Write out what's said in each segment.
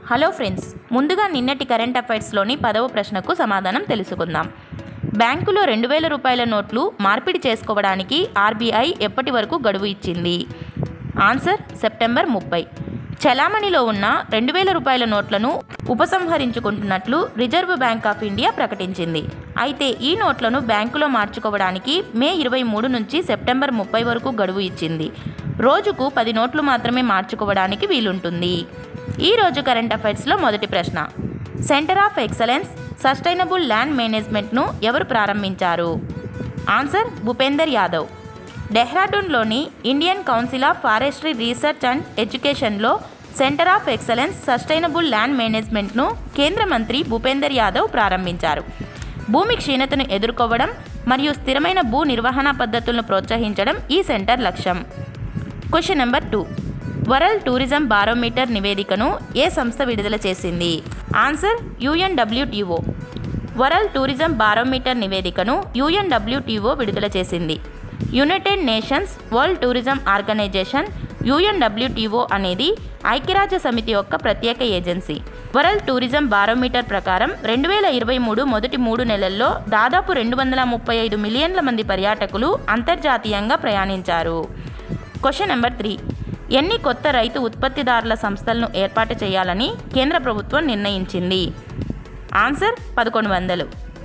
hello friends ముందుగా నిన్నటి current అఫైర్స్లోని పదవ ప్రశ్నకు సమాధానం తెలుసుకుందాం బ్యాంకులో రెండు వేల రూపాయల నోట్లు మార్పిడి చేసుకోవడానికి ఆర్బీఐ ఎప్పటి వరకు గడువు ఇచ్చింది ఆన్సర్ సెప్టెంబర్ ముప్పై చలామణిలో ఉన్న రెండు వేల రూపాయల నోట్లను ఉపసంహరించుకుంటున్నట్లు రిజర్వ్ బ్యాంక్ ఆఫ్ ఇండియా ప్రకటించింది అయితే ఈ నోట్లను బ్యాంకులో మార్చుకోవడానికి మే ఇరవై మూడు నుంచి సెప్టెంబర్ ముప్పై వరకు గడువు ఇచ్చింది రోజుకు పది నోట్లు మాత్రమే మార్చుకోవడానికి వీలుంటుంది ఈ రోజు కరెంట్ అఫైర్స్లో మొదటి ప్రశ్న centre of excellence sustainable land మేనేజ్మెంట్ను ఎవరు ప్రారంభించారు ఆన్సర్ భూపేందర్ యాదవ్ డెహ్రాడూన్లోని Indian council of forestry research and ఎడ్యుకేషన్లో centre of excellence sustainable land మేనేజ్మెంట్ను కేంద్ర మంత్రి భూపేందర్ యాదవ్ ప్రారంభించారు భూమి క్షీణతను ఎదుర్కోవడం మరియు స్థిరమైన భూ నిర్వహణ పద్ధతులను ప్రోత్సహించడం ఈ సెంటర్ లక్ష్యం question number two world tourism barometer నివేదికను ఏ సంస్థ విడుదల చేసింది answer UNWTO world tourism barometer నివేదికను యుఎన్డబ్ల్యూటీఓ విడుదల చేసింది United Nations World Tourism Organization UNWTO అనేది ఐక్యరాజ్య సమితి యొక్క ప్రత్యేక ఏజెన్సీ వరల్డ్ టూరిజం బారోమీటర్ ప్రకారం రెండు వేల ఇరవై మూడు మొదటి మూడు నెలల్లో దాదాపు రెండు వందల ముప్పై ఐదు మిలియన్ల మంది పర్యాటకులు అంతర్జాతీయంగా ప్రయాణించారు క్వశ్చన్ నెంబర్ త్రీ ఎన్ని కొత్త రైతు ఉత్పత్తిదారుల సంస్థలను ఏర్పాటు చేయాలని కేంద్ర ప్రభుత్వం నిర్ణయించింది ఆన్సర్ పదకొండు వందలు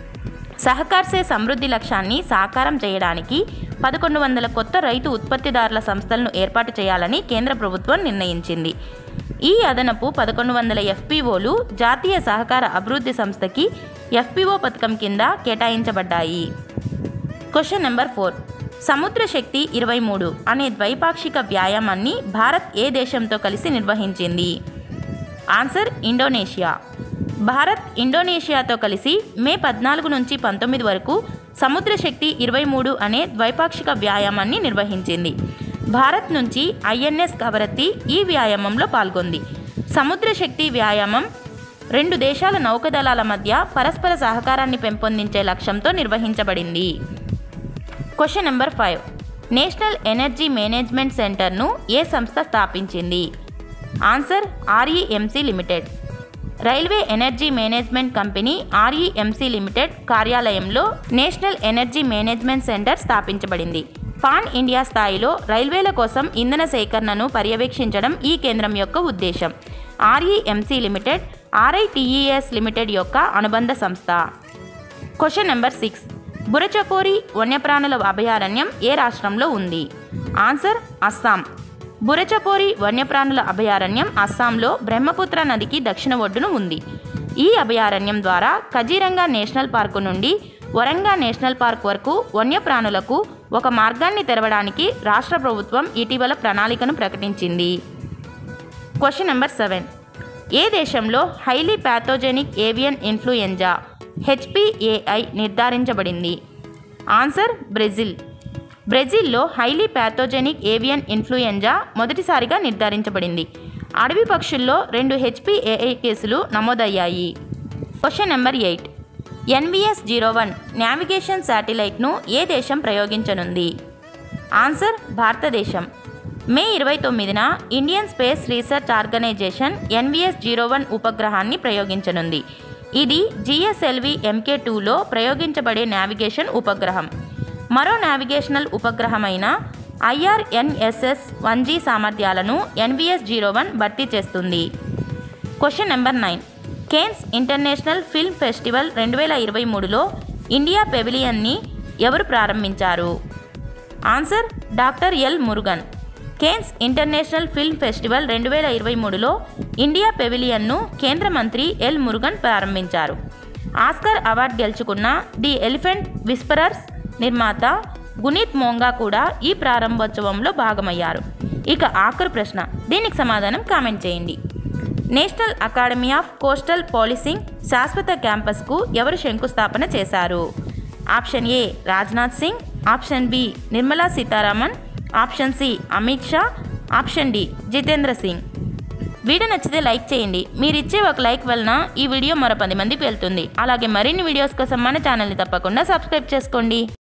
సహకార్సే సమృద్ధి లక్ష్యాన్ని సాకారం చేయడానికి పదకొండు వందల కొత్త రైతు ఉత్పత్తిదారుల సంస్థలను ఏర్పాటు చేయాలని కేంద్ర ప్రభుత్వం నిర్ణయించింది ఈ అదనపు పదకొండు వందల ఎఫ్పిఓలు జాతీయ సహకార అభివృద్ధి సంస్థకి ఎఫ్పిఓ పథకం కింద కేటాయించబడ్డాయి క్వశ్చన్ నెంబర్ ఫోర్ సముద్ర శక్తి ఇరవై మూడు అనే ద్వైపాక్షిక వ్యాయామాన్ని భారత్ ఏ దేశంతో కలిసి నిర్వహించింది ఆన్సర్ ఇండోనేషియా భారత్ ఇండోనేషియాతో కలిసి మే పద్నాలుగు నుంచి పంతొమ్మిది వరకు సముద్ర శక్తి ఇరవై మూడు అనే ద్వైపాక్షిక వ్యాయామాన్ని నిర్వహించింది భారత్ నుంచి ఐఎన్ఎస్ కవరత్తి ఈ వ్యాయామంలో పాల్గొంది సముద్ర శక్తి వ్యాయామం రెండు దేశాల నౌకదళాల మధ్య పరస్పర సహకారాన్ని పెంపొందించే లక్ష్యంతో నిర్వహించబడింది question number five national energy management సెంటర్ను ఏ సంస్థ స్థాపించింది answer REMC limited railway energy management company REMC limited కార్యాలయంలో నేషనల్ ఎనర్జీ మేనేజ్మెంట్ సెంటర్ స్థాపించబడింది పాన్ ఇండియా స్థాయిలో రైల్వేల కోసం ఇంధన సేకరణను పర్యవేక్షించడం ఈ కేంద్రం యొక్క ఉద్దేశం ఆర్ఈఎంసీ లిమిటెడ్ ఆర్ఐటిఈఎస్ లిమిటెడ్ యొక్క అనుబంధ సంస్థ క్వశ్చన్ నెంబర్ సిక్స్ బురచకోరి వన్యప్రాణుల అభయారణ్యం ఏ రాష్ట్రంలో ఉంది ఆన్సర్ అస్సాం బురచపోరి వన్యప్రాణుల అభయారణ్యం అస్సాంలో బ్రహ్మపుత్ర నదికి దక్షిణ ఒడ్డున ఉంది ఈ అభయారణ్యం ద్వారా కజీరంగా నేషనల్ పార్కు నుండి వరంగా నేషనల్ పార్క్ వరకు వన్యప్రాణులకు ఒక మార్గాన్ని తెరవడానికి రాష్ట్ర ప్రభుత్వం ఇటీవల ప్రణాళికను ప్రకటించింది క్వశ్చన్ నెంబర్ సెవెన్ ఏ దేశంలో highly pathogenic avian influenza HPAI నిర్ధారించబడింది ఆన్సర్ బ్రెజిల్ బ్రెజిల్లో హైలీ ప్యాథోజెనిక్ ఏవియన్ ఇన్ఫ్లుయెంజా మొదటిసారిగా నిర్ధారించబడింది అడవి పక్షుల్లో రెండు హెచ్పిఏఐ కేసులు నమోదయ్యాయి question number eight NVS zero one navigation శాటిలైట్ను ఏ దేశం ప్రయోగించనుంది ఆన్సర్ భారతదేశం మే ఇరవై తొమ్మిదిన Indian space research organisation NVS zero one ఉపగ్రహాన్ని ప్రయోగించనుంది ఇది జిఎస్ఎల్వి ఎంకే టూలో ప్రయోగించబడే నావిగేషన్ ఉపగ్రహం మరో నావిగేషనల్ ఉపగ్రహమైన ఐఆర్ఎన్ఎస్ఎస్ వన్ జీ సామర్థ్యాలను ఎన్విఎస్ జీరో వన్ భర్తీ చేస్తుంది question number nine Cannes international film festival రెండు వేల ఇరవై మూడులో ఇండియా పెవిలియన్ని ఎవరు ప్రారంభించారు answer doctor L Murugan Cannes international film festival రెండు వేల ఇరవై మూడులో ఇండియా పెవిలియన్ను కేంద్ర మంత్రి ఎల్ మురుగన్ ప్రారంభించారు ఆస్కర్ అవార్డు గెలుచుకున్న ది ఎలిఫెంట్ విస్పరర్స్ నిర్మాత గునీత్ మోంగా కూడా ఈ ప్రారంభోత్సవంలో భాగమయ్యారు ఇక ఆఖరు ప్రశ్న దీనికి సమాధానం కామెంట్ చేయండి national academy of coastal policing శాశ్వత క్యాంపస్కు ఎవరు శంకుస్థాపన చేశారు option A Rajnath Singh option B Nirmala Sitharaman option C Amit Shah option D Jitendra Singh video నచ్చితే లైక్ చేయండి మీరు ఇచ్చే ఒక లైక్ వలన ఈ వీడియో మరో పది మందికి వెళ్తుంది అలాగే మరిన్ని వీడియోస్ కోసం మన ఛానల్ని తప్పకుండా సబ్స్క్రైబ్ చేసుకోండి